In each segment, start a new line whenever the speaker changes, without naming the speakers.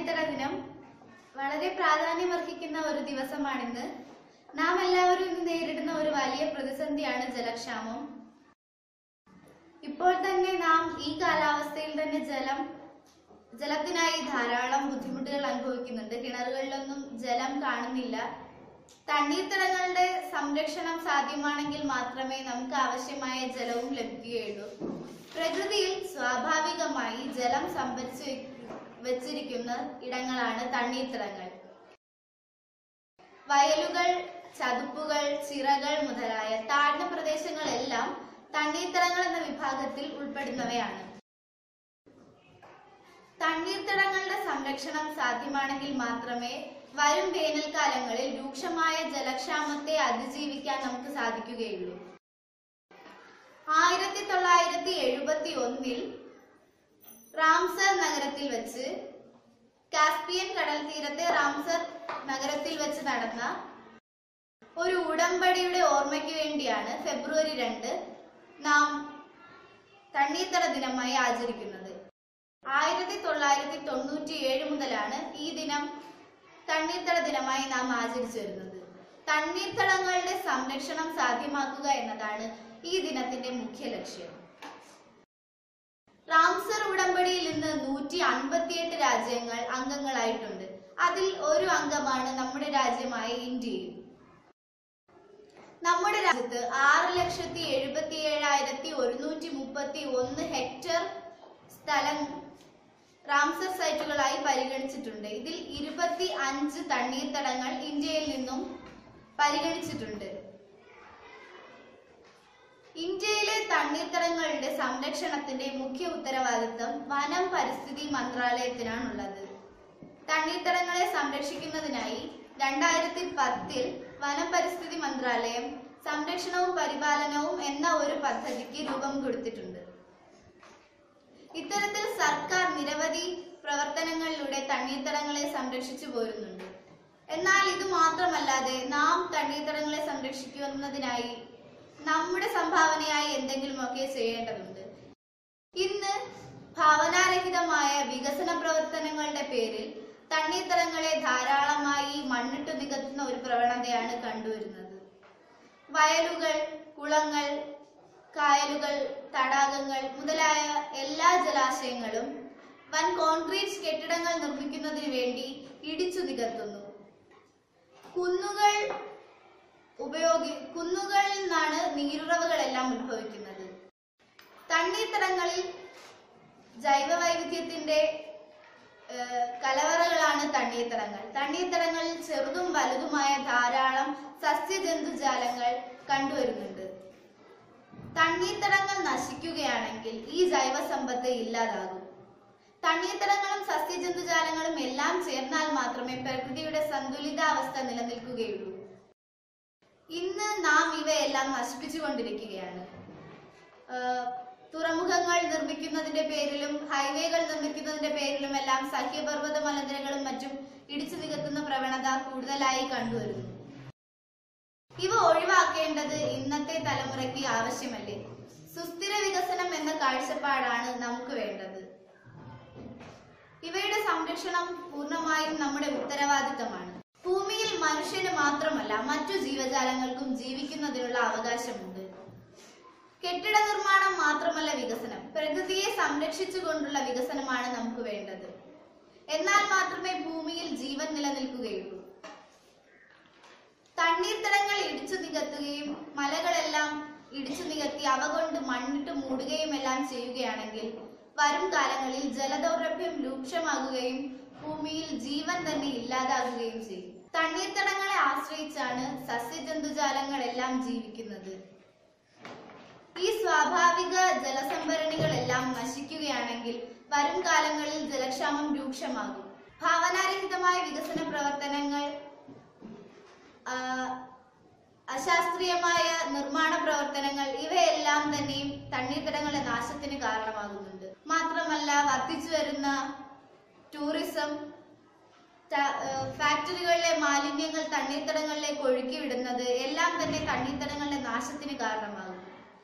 തണ്ണീർത്തട ദിനം വളരെ പ്രാധാന്യമർഹിക്കുന്ന ഒരു ദിവസമാണിന്ന് നാം എല്ലാവരും ഇന്ന് നേരിടുന്ന ഒരു വലിയ പ്രതിസന്ധിയാണ് ജലക്ഷാമം ഇപ്പോൾ തന്നെ നാം ഈ കാലാവസ്ഥയിൽ തന്നെ ജലം ജലത്തിനായി ധാരാളം ബുദ്ധിമുട്ടുകൾ അനുഭവിക്കുന്നുണ്ട് കിണറുകളിലൊന്നും ജലം കാണുന്നില്ല തണ്ണീർത്തടങ്ങളുടെ സംരക്ഷണം സാധ്യമാണെങ്കിൽ മാത്രമേ നമുക്ക് ആവശ്യമായ ജലവും ലഭിക്കുകയുള്ളൂ പ്രകൃതിയിൽ സ്വാഭാവികമായി ജലം സംഭരിച്ചു വെക്ക- വെച്ചിരിക്കുന്ന ഇടങ്ങളാണ് തണ്ണീർത്തടങ്ങൾ വയലുകൾ ചതുപ്പുകൾ ചിറകൾ മുതലായ താഴ്ന്ന പ്രദേശങ്ങളെല്ലാം തണ്ണീർത്തടങ്ങൾ എന്ന വിഭാഗത്തിൽ ഉൾപ്പെടുന്നവയാണ് തണ്ണീർത്തടങ്ങളുടെ സംരക്ഷണം സാധ്യമാണെങ്കിൽ മാത്രമേ വരും വേനൽക്കാലങ്ങളിൽ രൂക്ഷമായ ജലക്ഷാമത്തെ അതിജീവിക്കാൻ നമുക്ക് സാധിക്കുകയുള്ളൂ ആയിരത്തി തൊള്ളായിരത്തി എഴുപത്തി ഒന്നിൽ റാംസർ നഗരത്തിൽ വെച്ച് കാസ്പിയൻ കടൽ തീരത്തെ റാംസർ നഗരത്തിൽ വെച്ച് നടന്ന ഒരു ഉടമ്പടിയുടെ ഓർമ്മയ്ക്ക് വേണ്ടിയാണ് ഫെബ്രുവരി രണ്ട് നാം തണ്ണീർത്തട ദിനമായി ആചരിക്കുന്നത് ആയിരത്തി തൊള്ളായിരത്തി തൊണ്ണൂറ്റി ഏഴ് മുതലാണ് ഈ ദിനം തണ്ണീർത്തട ദിനമായി നാം ആചരിച്ചു വരുന്നത് തണ്ണീർത്തടങ്ങളുടെ സംരക്ഷണം സാധ്യമാക്കുക എന്നതാണ് ഈ ദിനത്തിന്റെ മുഖ്യ ലക്ഷ്യം റാംസർ ഉടമ്പടിയിൽ ഇന്ന് നൂറ്റി അൻപത്തിയെട്ട് രാജ്യങ്ങൾ അംഗങ്ങളായിട്ടുണ്ട് അതിൽ ഒരു അംഗമാണ് നമ്മുടെ രാജ്യമായ ഇന്ത്യയും നമ്മുടെ രാജ്യത്ത് ആറ് ലക്ഷത്തി എഴുപത്തി ഏഴായിരത്തി ഒരുന്നൂറ്റി മുപ്പത്തി ഒന്ന് ഹെക്ടർ സ്ഥലം റാംസർ സൈറ്റുകളായി പരിഗണിച്ചിട്ടുണ്ട് ഇതിൽ ഇരുപത്തി അഞ്ച് തണ്ണീർത്തടങ്ങൾ ഇന്ത്യയിൽ നിന്നും പരിഗണിച്ചിട്ടുണ്ട് ഇന്ത്യയിലെ തണ്ണീർത്തടങ്ങളുടെ സംരക്ഷണത്തിന്റെ മുഖ്യ ഉത്തരവാദിത്തം വനം പരിസ്ഥിതി മന്ത്രാലയത്തിനാണുള്ളത് തണ്ണീർത്തടങ്ങളെ സംരക്ഷിക്കുന്നതിനായി രണ്ടായിരത്തി പത്തിൽ വനം പരിസ്ഥിതി മന്ത്രാലയം സംരക്ഷണവും പരിപാലനവും എന്ന ഒരു പദ്ധതിക്ക് രൂപം കൊടുത്തിട്ടുണ്ട് ഇത്തരത്തിൽ സർക്കാർ നിരവധി പ്രവർത്തനങ്ങളിലൂടെ തണ്ണീർത്തടങ്ങളെ സംരക്ഷിച്ചു പോരുന്നുണ്ട് എന്നാൽ ഇത് മാത്രമല്ലാതെ നാം തണ്ണീർത്തടങ്ങളെ സംരക്ഷിക്കുന്നതിനായി നമ്മുടെ സംഭാവനയായി എന്തെങ്കിലുമൊക്കെ ചെയ്യേണ്ടതുണ്ട് ഇന്ന് ഭാവനാരഹിതമായ വികസന പ്രവർത്തനങ്ങളുടെ പേരിൽ തണ്ണീർത്തടങ്ങളെ ധാരാളമായി മണ്ണിട്ട് നികത്തുന്ന ഒരു പ്രവണതയാണ് കണ്ടുവരുന്നത് വയലുകൾ കുളങ്ങൾ കായലുകൾ തടാകങ്ങൾ മുതലായ എല്ലാ ജലാശയങ്ങളും വൻ കോൺക്രീറ്റ് കെട്ടിടങ്ങൾ നിർമ്മിക്കുന്നതിന് വേണ്ടി ഇടിച്ചു നികത്തുന്നു കുന്നുകൾ ഉപയോഗി കുന്നുകളിൽ നിന്നാണ് നീരുറവുകളെല്ലാം ഉത്ഭവിക്കുന്നത് തണ്ണീർത്തടങ്ങളിൽ ജൈവ വൈവിധ്യത്തിന്റെ ഏഹ്, കലവറകളാണ് തണ്ണീർത്തടങ്ങൾ തണ്ണീർത്തടങ്ങളിൽ ചെറുതും വലുതുമായ ധാരാളം സസ്യജന്തുജാലങ്ങൾ കണ്ടുവരുന്നുണ്ട് തണ്ണീർത്തടങ്ങൾ നശിക്കുകയാണെങ്കിൽ ഈ ജൈവ സമ്പത്ത് ഇല്ലാതാകും തണ്ണീർത്തടങ്ങളും സസ്യജന്തുജാലങ്ങളും എല്ലാം ചേർന്നാൽ മാത്രമേ പ്രകൃതിയുടെ സന്തുലിതാവസ്ഥ നിലനിൽക്കുകയുള്ളൂ ഇന്ന് നാം ഇവയെല്ലാം നശിപ്പിച്ചുകൊണ്ടിരിക്കുകയാണ് ആഹ് തുറമുഖങ്ങൾ നിർമ്മിക്കുന്നതിന്റെ പേരിലും ഹൈവേകൾ നിർമ്മിക്കുന്നതിന്റെ പേരിലും എല്ലാം സഹ്യപർവ്വത മലനിരകളും മറ്റും ഇടിച്ചു നികത്തുന്ന പ്രവണത കൂടുതലായി കണ്ടുവരുന്നു ഇവ ഒഴിവാക്കേണ്ടത് ഇന്നത്തെ തലമുറയ്ക്ക് ആവശ്യമല്ലേ സുസ്ഥിര വികസനം എന്ന കാഴ്ചപ്പാടാണ് നമുക്ക് വേണ്ടത് ഇവയുടെ സംരക്ഷണം പൂർണ്ണമായും നമ്മുടെ ഉത്തരവാദിത്തമാണ് ഭൂമിയിൽ മനുഷ്യന് മാത്രമല്ല മറ്റു ജീവജാലങ്ങൾക്കും ജീവിക്കുന്നതിനുള്ള അവകാശമുണ്ട് കെട്ടിട നിർമ്മാണം മാത്രമല്ല വികസനം പ്രകൃതിയെ സംരക്ഷിച്ചുകൊണ്ടുള്ള വികസനമാണ് നമുക്ക് വേണ്ടത് എന്നാൽ മാത്രമേ ഭൂമിയിൽ ജീവൻ നിലനിൽക്കുകയുള്ളൂ തണ്ണീർത്തടങ്ങൾ ഇടിച്ചു നികത്തുകയും മലകളെല്ലാം ഇടിച്ചു നികത്തി അവ കൊണ്ട് മണ്ണിട്ട് മൂടുകയും എല്ലാം ചെയ്യുകയാണെങ്കിൽ വരും കാലങ്ങളിൽ ജലദൗർലഭ്യം രൂക്ഷമാകുകയും ഭൂമിയിൽ ജീവൻ തന്നെ ഇല്ലാതാകുകയും ചെയ്യും തണ്ണീർത്തടങ്ങളെ ആശ്രയിച്ചാണ് സസ്യജന്തുജാലങ്ങളെല്ലാം ജീവിക്കുന്നത് ഈ സ്വാഭാവിക ജലസംഭരണികളെല്ലാം നശിക്കുകയാണെങ്കിൽ വരും കാലങ്ങളിൽ ജലക്ഷാമം രൂക്ഷമാകും ഭാവനാരഹിതമായ വികസന പ്രവർത്തനങ്ങൾ ആ, അശാസ്ത്രീയമായ നിർമ്മാണ പ്രവർത്തനങ്ങൾ ഇവയെല്ലാം തന്നെയും തണ്ണീർത്തടങ്ങളുടെ നാശത്തിന് കാരണമാകുന്നുണ്ട് മാത്രമല്ല വർദ്ധിച്ചു വരുന്ന ടൂറിസം ത- ഏഹ് ഫാക്ടറികളിലെ മാലിന്യങ്ങൾ തണ്ണീർത്തടങ്ങളിലേക്ക് ഒഴുക്കി വിടുന്നത് എല്ലാം തന്നെ തണ്ണീർത്തടങ്ങളുടെ നാശത്തിന് കാരണമാകും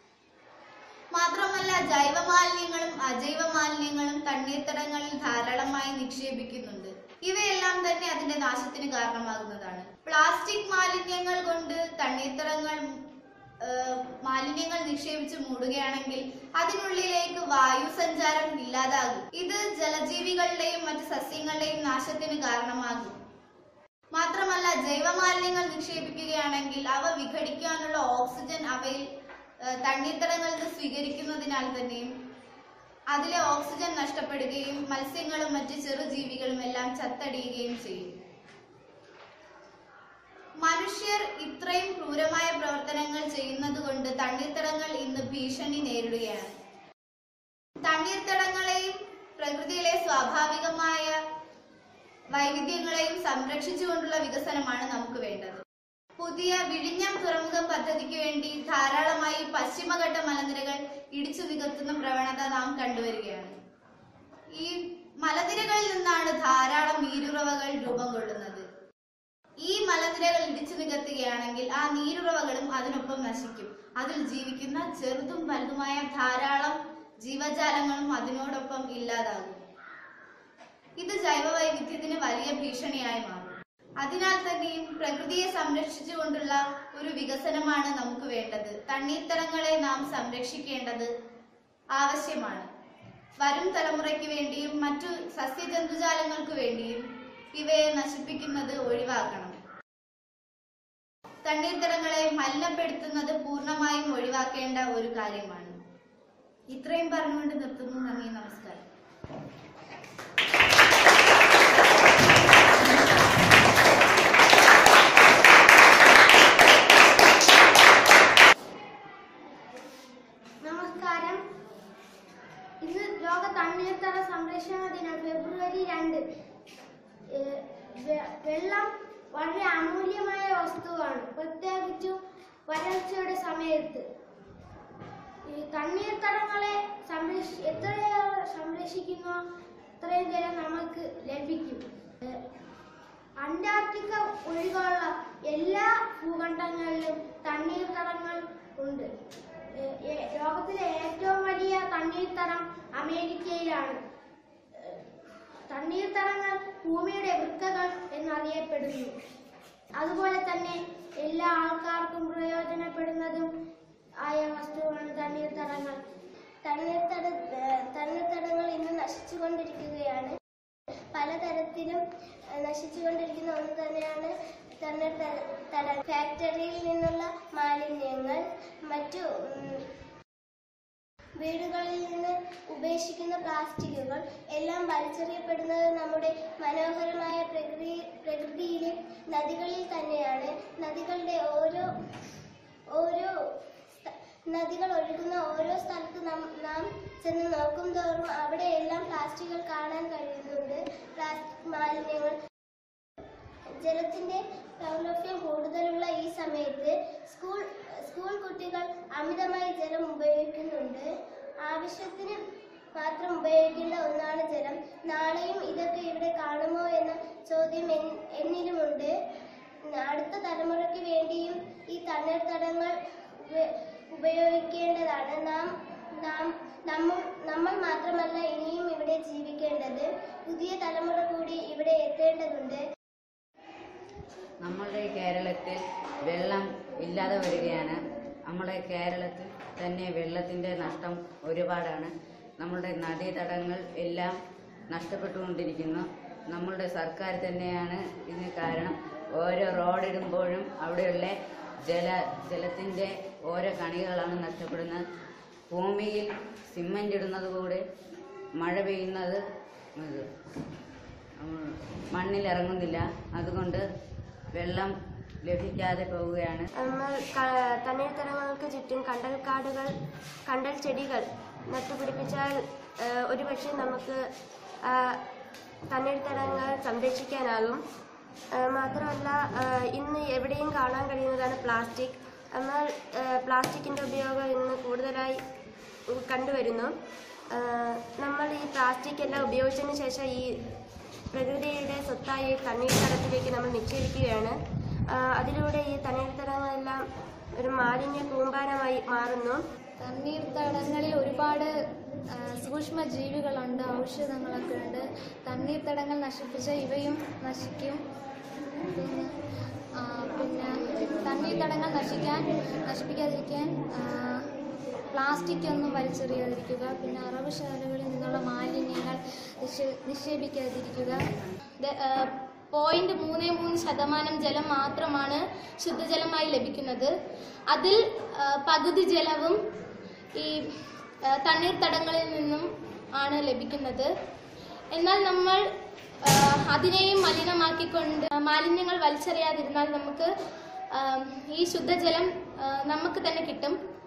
മാത്രമല്ല ജൈവ മാലിന്യങ്ങളും അജൈവ മാലിന്യങ്ങളും തണ്ണീർത്തടങ്ങളിൽ ധാരാളമായി നിക്ഷേപിക്കുന്നുണ്ട് ഇവയെല്ലാം തന്നെ അതിന്റെ നാശത്തിന് കാരണമാകുന്നതാണ് പ്ലാസ്റ്റിക് മാലിന്യങ്ങൾ കൊണ്ട് തണ്ണീർത്തടങ്ങൾ ഏഹ്, മാലിന്യങ്ങൾ നിക്ഷേപിച്ച് മൂടുകയാണെങ്കിൽ അതിനുള്ളിലേക്ക് വായു സഞ്ചാരം ഇല്ലാതാകും ഇത് ജലജീവികളുടെയും മറ്റ് സസ്യങ്ങളുടെയും നാശത്തിന് കാരണമാകും മാത്രമല്ല ജൈവമാലിന്യങ്ങൾ നിക്ഷേപിക്കുകയാണെങ്കിൽ അവ വിഘടിക്കാനുള്ള ഓക്സിജൻ അവയിൽ ഏഹ്, തണ്ണീർത്തടങ്ങളിൽ നിന്ന് സ്വീകരിക്കുന്നതിനാൽ തന്നെയും അതിലെ ഓക്സിജൻ നഷ്ടപ്പെടുകയും മത്സ്യങ്ങളും മറ്റ് ചെറുജീവികളും എല്ലാം ചത്തടിയുകയും ചെയ്യും മനുഷ്യർ ഇത്രയും ക്രൂരമായ പ്രവർത്തനങ്ങൾ ചെയ്യുന്നത് കൊണ്ട് തണ്ണീർത്തടങ്ങൾ ഇന്ന് ഭീഷണി നേരിടുകയാണ് തണ്ണീർത്തടങ്ങളെയും പ്രകൃതിയിലെ സ്വാഭാവികമായ വൈവിധ്യങ്ങളെയും സംരക്ഷിച്ചുകൊണ്ടുള്ള വികസനമാണ് നമുക്ക് വേണ്ടത് പുതിയ വിഴിഞ്ഞം തുറമുഖം പദ്ധതിക്ക് വേണ്ടി ധാരാളമായി പശ്ചിമഘട്ട മലനിരകൾ ഇടിച്ചു നികത്തുന്ന പ്രവണത നാം കണ്ടുവരികയാണ് ഈ മലനിരകളിൽ നിന്നാണ് ധാരാളം നീരുറവകൾ രൂപം കൊള്ളുന്നത് ഈ മലനിരകൾ ഇടിച്ചു നികത്തുകയാണെങ്കിൽ ആ നീരുറവകളും അതിനൊപ്പം നശിക്കും അതിൽ ജീവിക്കുന്ന ചെറുതും വലുതുമായ ധാരാളം ജീവജാലങ്ങളും അതിനോടൊപ്പം ഇല്ലാതാകും ഇത് ജൈവവൈവിധ്യത്തിന് വലിയ ഭീഷണിയായി മാറും അതിനാൽ തന്നെയും പ്രകൃതിയെ സംരക്ഷിച്ചുകൊണ്ടുള്ള ഒരു വികസനമാണ് നമുക്ക് വേണ്ടത് തണ്ണീർത്തടങ്ങളെ നാം സംരക്ഷിക്കേണ്ടത് ആവശ്യമാണ് വരും തലമുറയ്ക്ക് വേണ്ടിയും മറ്റു സസ്യജന്തുജാലങ്ങൾക്ക് വേണ്ടിയും ഇവയെ നശിപ്പിക്കുന്നത് ഒഴിവാക്കണം തണ്ണീർത്തടങ്ങളെ മലിനപ്പെടുത്തുന്നത് പൂർണ്ണമായും ഒഴിവാക്കേണ്ട ഒരു കാര്യമാണ് ഇത്രയും പറഞ്ഞുകൊണ്ട് നിർത്തുന്നു നന്ദി നമസ്കാരം
നമസ്കാരം ഇന്ന് ലോക തണ്ണീർത്തട സംരക്ഷണ ദിനം ഫെബ്രുവരി രണ്ട് ഏഹ് വെ- വെള്ളം വളരെ അമൂല്യമായ വസ്തുവാണ് പ്രത്യേകിച്ചും വരൾച്ചയുടെ സമയത്ത് ഈ തണ്ണീർത്തടങ്ങളെ സംരക്ഷി എത്രയേറെ സംരക്ഷിക്കുന്നോ അത്രയും ജലം നമുക്ക് ലഭിക്കും ഏഹ് അന്റാർട്ടിക്ക ഒഴികെയുള്ള എല്ലാ ഭൂഖണ്ഡങ്ങളിലും തണ്ണീർത്തടങ്ങൾ ഉണ്ട് ഏഹ് ഏ- ലോകത്തിലെ ഏറ്റവും വലിയ തണ്ണീർത്തടം അമേരിക്കയിലാണ് ഏഹ് തണ്ണീർത്തടങ്ങൾ ഭൂമിയുടെ വൃക്കകൾ എന്നറിയപ്പെടുന്നു അതുപോലെ തന്നെ എല്ലാ ആൾക്കാർക്കും പ്രയോജനപ്പെടുന്നതും ആയ വസ്തുവാണ് തണ്ണീർത്തടങ്ങൾ തണ്ണീർത്തട ഏഹ് തണ്ണീർത്തടങ്ങൾ ഇന്ന് നശിച്ചുകൊണ്ടിരിക്കുകയാണ് പലതരത്തിലും ഏഹ് നശിച്ചുകൊണ്ടിരിക്കുന്ന ഒന്ന് തന്നെയാണ് തണ്ണീർത്തട ഫാക്ടറിയിൽ നിന്നുള്ള മാലിന്യങ്ങൾ മറ്റു ഉം, വീടുകളിൽ നിന്ന് ഉപേക്ഷിക്കുന്ന പ്ലാസ്റ്റിക്കുകൾ എല്ലാം വലിച്ചെറിയപ്പെടുന്നത് നമ്മുടെ മനോഹരമായ പ്രകൃതി പ്രകൃതിയിലെ നദികളിൽ തന്നെയാണ് നദികളുടെ ഓരോ ഓരോ സ്ഥ- നദികൾ ഒഴുകുന്ന ഓരോ സ്ഥലത്ത് നാം നാം ചെന്ന് നോക്കും തോറും അവിടെയെല്ലാം പ്ലാസ്റ്റിക്കുകൾ കാണാൻ കഴിയുന്നുണ്ട് പ്ലാസ്റ്റിക് മാലിന്യങ്ങൾ ജലത്തിന്റെ സൗലഭ്യം കൂടുതലുള്ള ഈ സമയത്ത് സ്കൂൾ സ്കൂൾ കുട്ടികൾ അമിതമായി ജലം ഉപയോഗിക്കുന്നുണ്ട് ആവശ്യത്തിന് മാത്രം ഉപയോഗിക്കേണ്ട ഒന്നാണ് ജലം നാളെയും ഇതൊക്കെ ഇവിടെ കാണുമോ എന്ന ചോദ്യം എൻ- എന്നിലുമുണ്ട് അടുത്ത തലമുറയ്ക്ക് വേണ്ടിയും ഈ തണ്ണീർത്തടങ്ങൾ ഉപ- ഉപയോഗിക്കേണ്ടതാണ് നാം നാം നമ്മൾ നമ്മൾ മാത്രമല്ല ഇനിയും ഇവിടെ ജീവിക്കേണ്ടത് പുതിയ തലമുറ കൂടി ഇവിടെ എത്തേണ്ടതുണ്ട്
നമ്മളുടെ കേരളത്തിൽ വെള്ളം ഇല്ലാതെ വരികയാണ് നമ്മുടെ കേരളത്തിൽ തന്നെ വെള്ളത്തിൻ്റെ നഷ്ടം ഒരുപാടാണ് നമ്മളുടെ നദീതടങ്ങൾ എല്ലാം നഷ്ടപ്പെട്ടുകൊണ്ടിരിക്കുന്നു നമ്മളുടെ സർക്കാർ തന്നെയാണ് ഇതിന് കാരണം ഓരോ റോഡിടുമ്പോഴും അവിടെയുള്ള ജല ജലത്തിൻ്റെ ഓരോ കണികളാണ് നഷ്ടപ്പെടുന്നത് ഭൂമിയിൽ സിമൻ്റ് ഇടുന്നത് കൂടെ മഴ പെയ്യുന്നത് ഇത് ഉം, മണ്ണിലിറങ്ങുന്നില്ല അതുകൊണ്ട് വെള്ളം ലഭിക്കാതെ പോവുകയാണ്
നമ്മൾ ക- തണ്ണീർത്തടങ്ങൾക്ക് ചുറ്റും കണ്ടൽക്കാടുകൾ കണ്ടൽ ചെടികൾ നട്ടുപിടിപ്പിച്ചാൽ ആ, ഒരുപക്ഷെ നമുക്ക് ആ, തണ്ണീർത്തടങ്ങൾ സംരക്ഷിക്കാനാകും ആ, മാത്രമല്ല ആ, ഇന്ന് എവിടെയും കാണാൻ കഴിയുന്നതാണ് പ്ലാസ്റ്റിക് എന്നാൽ ആ, പ്ലാസ്റ്റിക്കിൻ്റെ ഉപയോഗം ഇന്ന് കൂടുതലായി ഉം, കണ്ടുവരുന്നു ആ, നമ്മൾ ഈ പ്ലാസ്റ്റിക് എല്ലാം ഉപയോഗിച്ചതിന് ശേഷം ഈ പ്രകൃതിയുടെ സ്വത്തായ ഈ തണ്ണീർത്തടത്തിലേക്ക് നമ്മൾ നിക്ഷേപിക്കുകയാണ് ആ, അതിലൂടെ ഈ തണ്ണീർത്തടങ്ങളെല്ലാം ഒരു മാലിന്യ കൂമ്പാരമായി മാറുന്നു
തണ്ണീർത്തടങ്ങളിൽ ഒരുപാട് ആ, സൂക്ഷ്മ ജീവികളുണ്ട് ഔഷധങ്ങളൊക്കെ ഉണ്ട് തണ്ണീർത്തടങ്ങൾ നശിപ്പിച്ച ഇവയും നശിക്കും പിന്നെ ആ, പിന്നെ തണ്ണീർത്തടങ്ങൾ നശിക്കാൻ നശിപ്പിക്കാതിരിക്കാൻ ആ, പ്ലാസ്റ്റിക് ഒന്നും വലിച്ചെറിയാതിരിക്കുക പിന്നെ അറവുശാലകളിൽ നിന്നുള്ള മാലിന്യങ്ങൾ നിക്ഷേ നിക്ഷേപിക്കാതിരിക്കുക ദ- ആ, പോയിന്റ് മൂന്ന് മൂന്ന് ശതമാനം ജലം മാത്രമാണ് ശുദ്ധജലമായി ലഭിക്കുന്നത് അതിൽ ആ, പകുതി ജലവും ഈ ആ, തണ്ണീർത്തടങ്ങളിൽ നിന്നും ആണ് ലഭിക്കുന്നത് എന്നാൽ നമ്മൾ ആ, അതിനെയും മലിനമാക്കിക്കൊണ്ട് മാലിന്യങ്ങൾ വലിച്ചെറിയാതിരുന്നാൽ നമുക്ക് ആ, ഈ ശുദ്ധജലം ആ, നമുക്ക് തന്നെ കിട്ടും